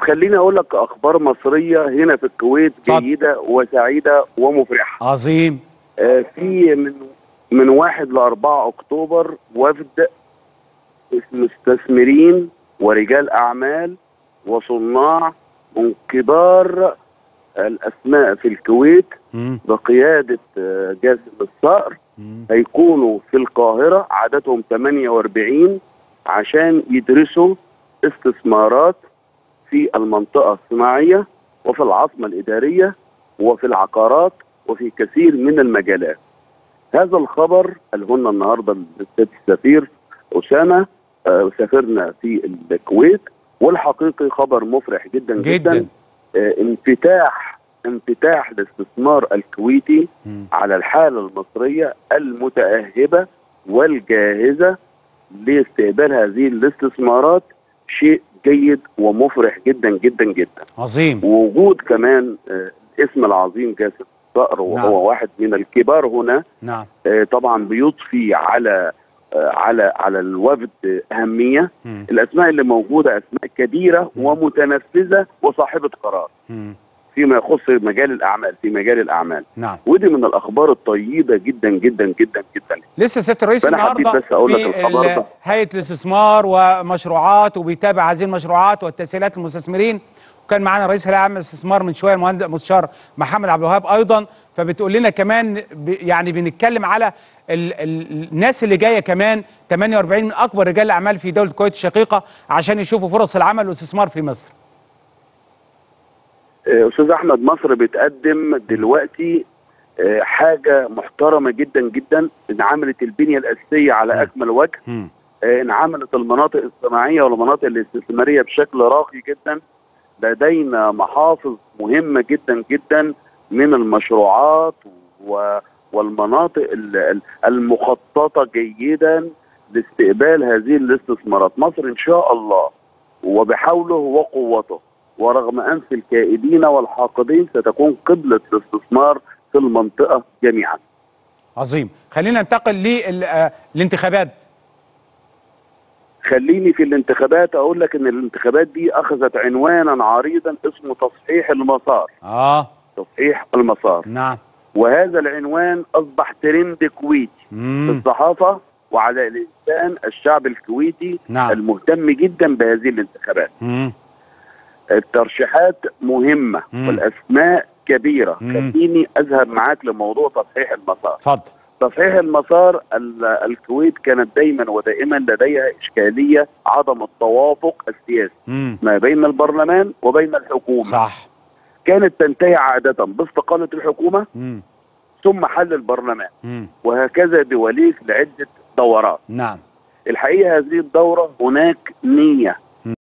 خليني اقول لك اخبار مصريه هنا في الكويت اتفضل. جيده وسعيده ومفرحه عظيم آه، في من من واحد لأربعة أكتوبر وفد مستثمرين ورجال أعمال وصناع من كبار الأسماء في الكويت مم. بقيادة آه، جاسم الصقر مم. هيكونوا في القاهرة عددهم 48 عشان يدرسوا استثمارات في المنطقة الصناعية وفي العاصمة الإدارية وفي العقارات وفي كثير من المجالات هذا الخبر قاله لنا النهارده السيد السفير أسامة آه، سافرنا في الكويت والحقيقي خبر مفرح جدا جدا, جداً. آه، انفتاح انفتاح الاستثمار الكويتي مم. على الحالة المصرية المتأهبة والجاهزة لاستقبال هذه الاستثمارات شيء جيد ومفرح جدا جدا جدا عظيم ووجود كمان آه، الاسم العظيم جاسم صقر وهو نعم. واحد من الكبار هنا نعم آه، طبعا بيضفي على آه، على على الوفد أهمية مم. الأسماء اللي موجودة أسماء كبيرة ومتنفذة وصاحبة قرار مم. فيما يخص مجال الأعمال في مجال الأعمال نعم ودي من الاخبار الطيبه جدا جدا جدا جدا لسه سياده الرئيس فأنا حبيت النهارده بس أقول لك في الخبر ال- ده. هيئه الاستثمار ومشروعات وبيتابع هذه المشروعات والتسهيلات للمستثمرين وكان معانا رئيس الهيئه العامه للاستثمار من شويه المهندس مستشار محمد عبد الوهاب ايضا فبتقول لنا كمان ب يعني بنتكلم على ال ال الناس اللي جايه كمان 48 من اكبر رجال الاعمال في دوله الكويت الشقيقه عشان يشوفوا فرص العمل والاستثمار في مصر آه، استاذ احمد مصر بتقدم دلوقتي آه، حاجه محترمه جدا جدا انعملت البنيه الاساسيه على اكمل وجه مم. آه، انعملت المناطق الصناعيه والمناطق الاستثماريه بشكل راقي جدا لدينا محافظ مهمه جدا جدا من المشروعات و والمناطق ال- ال- المخططه جيدا لاستقبال هذه الاستثمارات مصر ان شاء الله وبحوله وقوته ورغم انف الكائدين والحاقدين ستكون قبله الاستثمار في المنطقه جميعا عظيم خلينا ننتقل للانتخابات خليني في الانتخابات اقول لك ان الانتخابات دي اخذت عنوانا عريضا اسمه تصحيح المسار اه تصحيح المسار نعم وهذا العنوان اصبح ترند كويتي في مم. الصحافه وعلى لسان الشعب الكويتي نعم. المهتم جدا بهذه الانتخابات مم. الترشيحات مهمه مم. والاسماء كبيره مم. خليني اذهب معاك لموضوع تصحيح المسار اتفضل تصحيح المسار ال- الكويت كانت دايما ودائما لديها اشكاليه عدم التوافق السياسي مم. ما بين البرلمان وبين الحكومه صح كانت تنتهي عاده باستقاله الحكومه مم. ثم حل البرلمان مم. وهكذا دواليك لعده دورات نعم الحقيقه هذه الدوره هناك نيه